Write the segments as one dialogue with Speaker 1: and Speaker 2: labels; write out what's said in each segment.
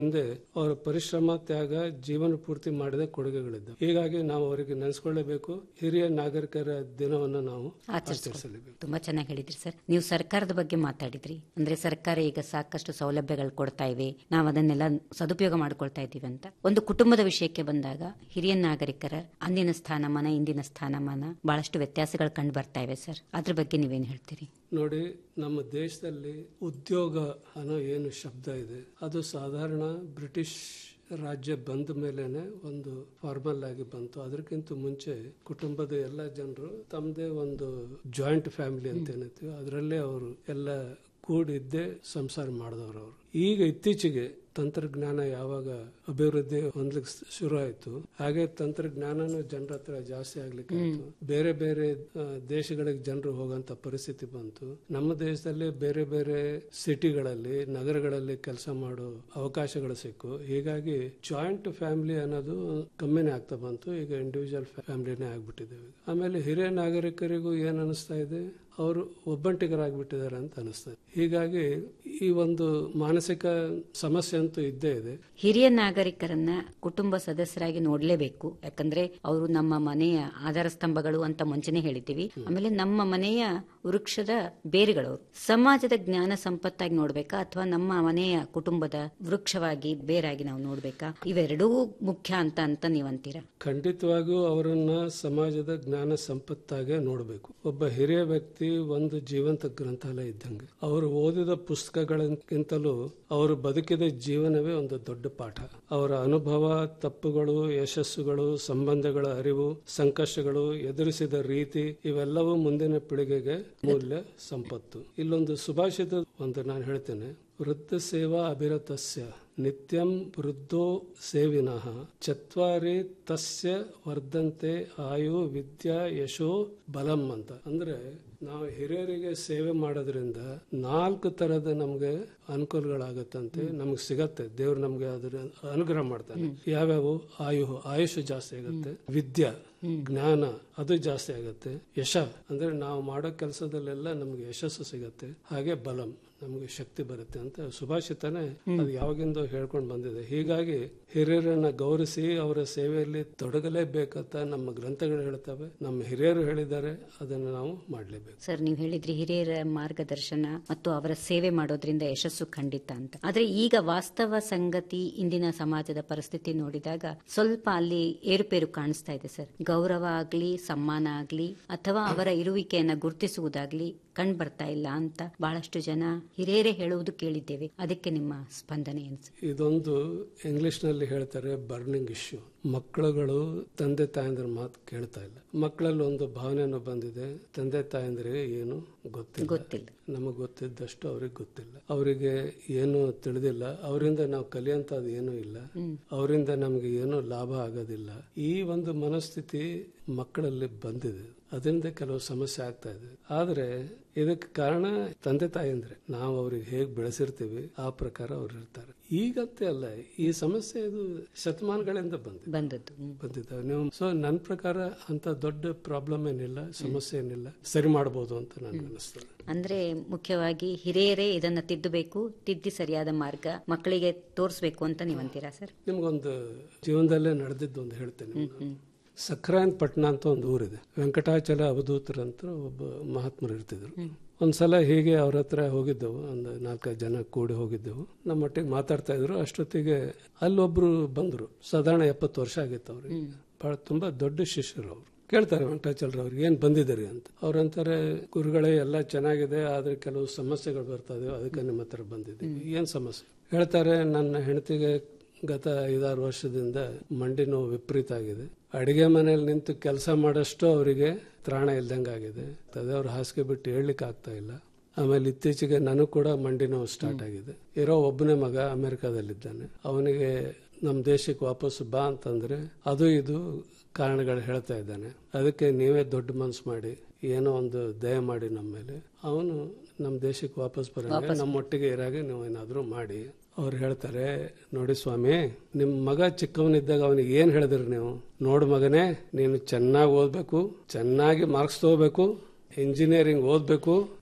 Speaker 1: ಹಿಂದೆ ಅವರ ಪರಿಶ್ರಮ ತ್ಯಾಗ ಜೀವನ ಪೂರ್ತಿ ಮಾಡಿದ ಕೊಡುಗೆಗಳಿದ್ದವು ಹೀಗಾಗಿ ನಾವು ಅವರಿಗೆ ನೆನೆಸ್ಕೊಳ್ಳೇಬೇಕು ಹಿರಿಯ ನಾಗರಿಕರ ದಿನವನ್ನು ನಾವು ಆಚರಿಸಲೇಬೇಕು
Speaker 2: ತುಂಬಾ ಚೆನ್ನಾಗಿ ಹೇಳಿದ್ರಿ ಸರ್ ನೀವು ಸರ್ಕಾರದ ಬಗ್ಗೆ ಮಾತಾಡಿದ್ರಿ ಅಂದ್ರೆ ಸರ್ಕಾರ ಈಗ ಸಾಕಷ್ಟು ಸೌಲಭ್ಯಗಳು ಕೊಡ್ತಾ ಇವೆ ನಾವು ಅದನ್ನೆಲ್ಲ ಸದುಪಯೋಗ ಮಾಡ್ಕೊಳ್ತಾ ಇದ್ದೀವಿ ಅಂತ ಒಂದು ಕುಟುಂಬದ ವಿಷಯಕ್ಕೆ ಬಂದಾಗ ಹಿರಿಯ ನಾಗರಿಕರ ಅಂದಿನ ಸ್ಥಾನಮಾನ ಇಂದಿನ ಸ್ಥಾನಮಾನ ಬಹಳಷ್ಟು ವ್ಯತ್ಯಾಸಗಳು ಕಂಡು ಬರ್ತಾ ಇವೆ ಸರ್ ಅದ್ರ ಬಗ್ಗೆ ನೀವೇನ್ ಹೇಳ್ತೀರಿ
Speaker 1: ನೋಡಿ ನಮ್ಮ ದೇಶದಲ್ಲಿ ಉದ್ಯೋಗ ಅನ್ನೋ ಏನು ಶಬ್ದ ಇದೆ ಅದು ಸಾಧಾರಣ ಬ್ರಿಟಿಷ್ ರಾಜ್ಯ ಬಂದ ಮೇಲೇನೆ ಒಂದು ಫಾರ್ಮಲ್ ಆಗಿ ಬಂತು ಅದಕ್ಕಿಂತ ಮುಂಚೆ ಕುಟುಂಬದ ಎಲ್ಲ ಜನರು ತಮ್ಮದೇ ಒಂದು ಜಾಯಿಂಟ್ ಫ್ಯಾಮಿಲಿ ಅಂತ ಏನೈತಿ ಅದರಲ್ಲೇ ಅವರು ಎಲ್ಲ ಕೂಡಿದ್ದೇ ಸಂಸಾರ ಮಾಡಿದವರು ಅವರು ಈಗ ಇತ್ತೀಚೆಗೆ ತಂತ್ರಜ್ಞಾನ ಯಾವಾಗ ಅಭಿವೃದ್ಧಿ ಹೊಂದಲಿಕ್ಕೆ ಶುರು ಆಯ್ತು ಹಾಗೆ ತಂತ್ರಜ್ಞಾನನು ಜನರ ಹತ್ರ ಜಾಸ್ತಿ ಆಗ್ಲಿಕ್ಕೆ ಆಯ್ತು ಬೇರೆ ಬೇರೆ ಆ, ದೇಶಗಳಿಗೆ ಜನರು ಹೋಗಂತ ಪರಿಸ್ಥಿತಿ ಬಂತು ನಮ್ಮ ದೇಶದಲ್ಲಿ ಬೇರೆ ಬೇರೆ ಸಿಟಿಗಳಲ್ಲಿ ನಗರಗಳಲ್ಲಿ ಕೆಲಸ ಮಾಡೋ ಅವಕಾಶಗಳು ಸಿಕ್ಕು ಹೀಗಾಗಿ ಜಾಯಿಂಟ್ ಫ್ಯಾಮಿಲಿ ಅನ್ನೋದು ಕಮ್ಮಿನೇ ಆಗ್ತಾ ಬಂತು ಈಗ ಇಂಡಿವಿಜುವಲ್ ಫ್ಯಾಮಿಲಿನೇ ಆಗ್ಬಿಟ್ಟಿದ್ದೇವೆ ಆಮೇಲೆ ಹಿರಿಯ ನಾಗರಿಕರಿಗೂ ಏನ್ ಅನಿಸ್ತಾ ಇದೆ ಅವರು ಒಬ್ಬಂಟಿಗರಾಗ್ಬಿಟ್ಟಿದ್ದಾರೆ ಅಂತ ಅನಿಸ್ತದೆ ಹೀಗಾಗಿ ಈ ಒಂದು ಮಾನಸಿಕ ಸಮಸ್ಯೆ ಅಂತೂ ಇದ್ದೇ ಇದೆ
Speaker 2: ಹಿರಿಯ ನಾಗರಿಕರನ್ನ ಕುಟುಂಬ ಸದಸ್ಯರಾಗಿ ನೋಡ್ಲೇಬೇಕು ಯಾಕಂದ್ರೆ ಅವರು ನಮ್ಮ ಮನೆಯ ಆಧಾರ ಸ್ತಂಭಗಳು ಅಂತ ಮುಂಚೆನೆ ಹೇಳಿದ್ದೀವಿ ಆಮೇಲೆ ನಮ್ಮ ಮನೆಯ ವೃಕ್ಷದ ಬೇರುಗಳವರು ಸಮಾಜದ ಜ್ಞಾನ ಸಂಪತ್ತಾಗಿ ನೋಡ್ಬೇಕಾ ಅಥವಾ ನಮ್ಮ ಮನೆಯ ಕುಟುಂಬದ ವೃಕ್ಷವಾಗಿ ಬೇರಾಗಿ ನಾವು ನೋಡ್ಬೇಕಾ ಇವೆರಡೂ ಮುಖ್ಯ ಅಂತ ಅಂತ ನೀವಂತೀರಾ
Speaker 1: ಖಂಡಿತವಾಗಿಯೂ ಅವರನ್ನ ಸಮಾಜದ ಜ್ಞಾನ ಸಂಪತ್ತಾಗೆ ನೋಡಬೇಕು ಒಬ್ಬ ಹಿರಿಯ ವ್ಯಕ್ತಿ ಒಂದು ಜೀವಂತ ಗ್ರಂಥಾಲಯ ಇದ್ದಂಗೆ ಅವರು ಓದಿದ ಪುಸ್ತಕಗಳಿಗಿಂತಲೂ ಅವರು ಬದುಕಿದ ಜೀವನವೇ ಒಂದು ದೊಡ್ಡ ಪಾಠ ಅವರ ಅನುಭವ ತಪ್ಪುಗಳು ಯಶಸ್ಸುಗಳು ಸಂಬಂಧಗಳ ಅರಿವು ಸಂಕಷ್ಟಗಳು ಎದುರಿಸಿದ ರೀತಿ ಇವೆಲ್ಲವೂ ಮುಂದಿನ ಪೀಳಿಗೆಗೆ ಮೂಲ್ಯ ಸಂಪತ್ತು ಇಲ್ಲೊಂದು ಸುಭಾಷಿತ ಒಂದು ನಾನು ಹೇಳ್ತೇನೆ ವೃದ್ಧ ಸೇವಾ ಅಭಿರತಸ್ಯ ನಿತ್ಯಂ ವೃದ್ಧೋ ಸೇವಿನಃ ಚತ್ವಾರಿ ತಸ್ಯ ವರ್ಧಂತೆ ಆಯು ವಿದ್ಯಾ ಯಶೋ ಬಲಂ ಅಂತ ಅಂದ್ರೆ ನಾವು ಹಿರಿಯರಿಗೆ ಸೇವೆ ಮಾಡೋದ್ರಿಂದ ನಾಲ್ಕು ತರದ ನಮ್ಗೆ ಅನುಕೂಲಗಳಾಗತ್ತಂತೆ ನಮ್ಗೆ ಸಿಗತ್ತೆ ದೇವ್ರು ನಮ್ಗೆ ಅದರ ಅನುಗ್ರಹ ಮಾಡ್ತಾನೆ ಯಾವ್ಯಾವು ಆಯು ಆಯುಷ್ ಜಾಸ್ತಿ ಆಗುತ್ತೆ ವಿದ್ಯಾ ಜ್ಞಾನ ಅದು ಜಾಸ್ತಿ ಆಗುತ್ತೆ ಯಶ ಅಂದ್ರೆ ನಾವು ಮಾಡೋ ಕೆಲಸದಲ್ಲೆಲ್ಲ ನಮ್ಗೆ ಯಶಸ್ಸು ಸಿಗತ್ತೆ ಹಾಗೆ ಬಲಂ ನಮಗೆ ಶಕ್ತಿ ಬರುತ್ತೆ ಅಂತ ಸುಭಾಷಿತನೇ ಅದು ಯಾವಾಗಿಂದ ಹೇಳ್ಕೊಂಡು ಬಂದಿದೆ ಹೀಗಾಗಿ ಹಿರಿಯರನ್ನ ಗೌರವಿಸಿ ಅವರ ಸೇವೆಯಲ್ಲಿ ತೊಡಗಲೇಬೇಕಂತ ನಮ್ಮ ಗ್ರಂಥಗಳು ಹೇಳ್ತವೆ ನಮ್ಮ ಹಿರಿಯರು ಹೇಳಿದ್ದಾರೆ ಅದನ್ನು ನಾವು ಮಾಡಲೇಬೇಕು
Speaker 2: ಸರ್ ನೀವು ಹೇಳಿದ್ರಿ ಹಿರಿಯರ ಮಾರ್ಗದರ್ಶನ ಮತ್ತು ಅವರ ಸೇವೆ ಮಾಡೋದ್ರಿಂದ ಯಶಸ್ಸು ಖಂಡಿತ ಅಂತ ಆದ್ರೆ ಈಗ ವಾಸ್ತವ ಸಂಗತಿ ಇಂದಿನ ಸಮಾಜದ ಪರಿಸ್ಥಿತಿ ನೋಡಿದಾಗ ಸ್ವಲ್ಪ ಅಲ್ಲಿ ಏರುಪೇರು ಕಾಣಿಸ್ತಾ ಇದೆ ಸರ್ ಗೌರವ ಆಗ್ಲಿ ಸಮ್ಮಾನ ಆಗ್ಲಿ ಅಥವಾ ಅವರ ಇರುವಿಕೆಯನ್ನ ಗುರುತಿಸುವುದಾಗ್ಲಿ ಕಂಡು ಬರ್ತಾ ಇಲ್ಲ ಅಂತ ಬಹಳಷ್ಟು ಜನ ಹಿರಿಯರೇ ಹೇಳುವುದು ಕೇಳಿದ್ದೇವೆ ಅದಕ್ಕೆ ನಿಮ್ಮ ಸ್ಪಂದನೆ ಏನು ಸರ್?
Speaker 1: ಇದೊಂದು ಇಂಗ್ಲಿಷ್ ನಲ್ಲಿ ಹೇಳ್ತಾರೆ ಬರ್ನಿಂಗ್ ಇಶ್ಯೂ ಮಕ್ಕಳುಗಳು ತಂದೆ ತಾಯಂದ್ರ ಮಾತು ಕೇಳ್ತಾ ಇಲ್ಲ ಮಕ್ಕಳಲ್ಲಿ ಒಂದು ಭಾವನೆಯನ್ನು ಬಂದಿದೆ ತಂದೆ ತಾಯಂದ್ರಿಗೆ ಏನು ಗೊತ್ತಿಲ್ಲ
Speaker 2: ಗೊತ್ತಿಲ್ಲ
Speaker 1: ನಮಗೆ ಗೊತ್ತಿದ್ದಷ್ಟು ಅವ್ರಿಗೆ ಗೊತ್ತಿಲ್ಲ ಅವರಿಗೆ ಏನು ತಿಳಿದಿಲ್ಲ ಅವರಿಂದ ನಾವು ಕಲಿಯಂತದ್ದು ಏನೂ ಇಲ್ಲ ಅವರಿಂದ ನಮಗೆ ಏನು ಲಾಭ ಆಗೋದಿಲ್ಲ ಈ ಒಂದು ಮನಸ್ಥಿತಿ ಮಕ್ಕಳಲ್ಲಿ ಬಂದಿದೆ ಅದರಿಂದ ಕೆಲವು ಸಮಸ್ಯೆ ಆಗ್ತಾ ಇದೆ ಆದ್ರೆ ಇದಕ್ಕೆ ಕಾರಣ ತಂದೆ ತಾಯಿ ನಾವು ಅವ್ರಿಗೆ ಹೇಗ್ ಬೆಳೆಸಿರ್ತೀವಿ ಆ ಪ್ರಕಾರ ಅವ್ರು ಇರ್ತಾರೆ ಈಗಂತೆ ಅಲ್ಲ ಈ ಸಮಸ್ಯೆ ಇದು ಶತಮಾನಗಳಿಂದ ಬಂದಿದೆ
Speaker 2: ಬಂದದ್ದು ಹ್ಮ್.
Speaker 1: ಬಂದಿದ್ದಾವೆ ನೀವು ಸೊ ನನ್ನ ಪ್ರಕಾರ ಅಂತ ದೊಡ್ಡ ಪ್ರಾಬ್ಲಮ್ ಏನಿಲ್ಲ ಸಮಸ್ಯೆ ಏನಿಲ್ಲ ಸರಿ ಮಾಡಬಹುದು ಅಂತ ನನಗೆ ಅನಿಸ್ತದೆ
Speaker 2: ಅಂದ್ರೆ ಮುಖ್ಯವಾಗಿ ಹಿರಿಯರೇ ಇದನ್ನ ತಿದ್ದಬೇಕು ತಿದ್ದಿ ಸರಿಯಾದ ಮಾರ್ಗ ಮಕ್ಕಳಿಗೆ ತೋರಿಸ್ಬೇಕು ಅಂತ ನೀವಂತೀರಾ ಸರ್
Speaker 1: ನಿಮ್ಗೊಂದು ಜೀವನದಲ್ಲೇ ನಡೆದಿದ್ದು ಒಂದು ಹೇಳ್ತೇನೆ ನಾನು. ಸಕ್ರಾಯನ್ ಪಟ್ಟಣ ಅಂತ ಒಂದು ಊರಿದೆ ವೆಂಕಟಾಚಲ ಅವಧೂತರಂತ ಒಬ್ಬ ಮಹಾತ್ಮರು ಇರ್ತಿದ್ರು ಒಂದ್ಸಲ ಹೀಗೆ ಅವ್ರ ಹತ್ರ ಹೋಗಿದ್ದೆವು ಒಂದು ನಾಲ್ಕೈದು ಜನ ಕೂಡಿ ಹೋಗಿದ್ದೆವು ನಮ್ಮ ಒಟ್ಟಿಗೆ ಮಾತಾಡ್ತಾ ಇದ್ರು ಅಷ್ಟೊತ್ತಿಗೆ ಅಲ್ಲೊಬ್ರು ಬಂದ್ರು ಸಾಧಾರಣ ಎಪ್ಪತ್ತು ವರ್ಷ ಆಗಿತ್ತು ಅವ್ರಿಗೆ ಬಹಳ ತುಂಬಾ ದೊಡ್ಡ ಶಿಷ್ಯರು ಅವರು ಕೇಳ್ತಾರೆ ವೆಂಕಟಾಚಲರವ್ರಿಗೆ ಏನ್ ಬಂದಿದ್ದೀರಿ ಅಂತ ಅವ್ರಂತಾರೆ ಗುರುಗಳೇ ಎಲ್ಲ ಚೆನ್ನಾಗಿದೆ ಆದ್ರೆ ಕೆಲವು ಸಮಸ್ಯೆಗಳು ಬರ್ತಾ ಇದಾವೆ ಅದಕ್ಕೆ ನಿಮ್ಮ ಹತ್ರ ಬಂದಿದ್ದೀವಿ ಏನ್ ಸಮಸ್ಯೆ ಹೇಳ್ತಾರೆ ನನ್ನ ಹೆಂಡತಿಗೆ ಗತ ಐದಾರು ವರ್ಷದಿಂದ ಮಂಡಿ ನೋವು ವಿಪರೀತ ಆಗಿದೆ ಅಡಿಗೆ ಮನೆಯಲ್ಲಿ ನಿಂತು ಕೆಲಸ ಮಾಡಷ್ಟು ಅವರಿಗೆ ತ್ರಾಣ ಇಲ್ದಂಗಾಗಿದೆ ಅದೇ ಅವ್ರ ಹಾಸಿಗೆ ಬಿಟ್ಟು ಹೇಳಲಿಕ್ಕೆ ಆಗ್ತಾ ಇಲ್ಲ ಆಮೇಲೆ ಇತ್ತೀಚೆಗೆ ನನಗೂ ಕೂಡ ಮಂಡಿ ನೋವು ಸ್ಟಾರ್ಟ್ ಆಗಿದೆ ಇರೋ ಒಬ್ಬನೇ ಮಗ ಅಮೆರಿಕಾದಲ್ಲಿದ್ದಾನೆ ಅವನಿಗೆ ನಮ್ಮ ದೇಶಕ್ಕೆ ವಾಪಸ್ ಬಾ ಅಂತಂದ್ರೆ ಅದು ಇದು ಕಾರಣಗಳು ಹೇಳ್ತಾ ಇದ್ದಾನೆ ಅದಕ್ಕೆ ನೀವೇ ದೊಡ್ಡ ಮನ್ಸು ಮಾಡಿ ಏನೋ ಒಂದು ದಯ ಮಾಡಿ ನಮ್ಮ ಮೇಲೆ ಅವನು ನಮ್ಮ ದೇಶಕ್ಕೆ ವಾಪಸ್ ಬರಂಗೆ ನಮ್ಮೊಟ್ಟಿಗೆ ಇರಾಗೆ ನೀವು ಏನಾದರೂ ಮಾಡಿ ಅವ್ರು ಹೇಳ್ತಾರೆ ನೋಡಿ ಸ್ವಾಮಿ ನಿಮ್ ಮಗ ಚಿಕ್ಕವನಿದ್ದಾಗ ಅವನಿಗೆ ಏನ್ ಹೇಳಿದ್ರಿ ನೀವು ನೋಡು ಮಗನೇ ನೀನು ಚೆನ್ನಾಗಿ ಓದ್ಬೇಕು ಚೆನ್ನಾಗಿ ಮಾರ್ಕ್ಸ್ ತಗೋಬೇಕು ಇಂಜಿನಿಯರಿಂಗ್ ಓದ್ಬೇಕು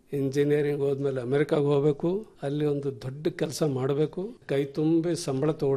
Speaker 1: ಇಂಜಿನಿಯರಿಂಗ್ ಹೋದ್ಮೇಲೆ ಅಮೆರಿಕಾಗ ಹೋಗ್ಬೇಕು ಅಲ್ಲಿ ಒಂದು ದೊಡ್ಡ ಕೆಲಸ ಮಾಡಬೇಕು ಕೈ ತುಂಬಿ ಸಂಬಳ ತಗೊಳ್ಬೇಕು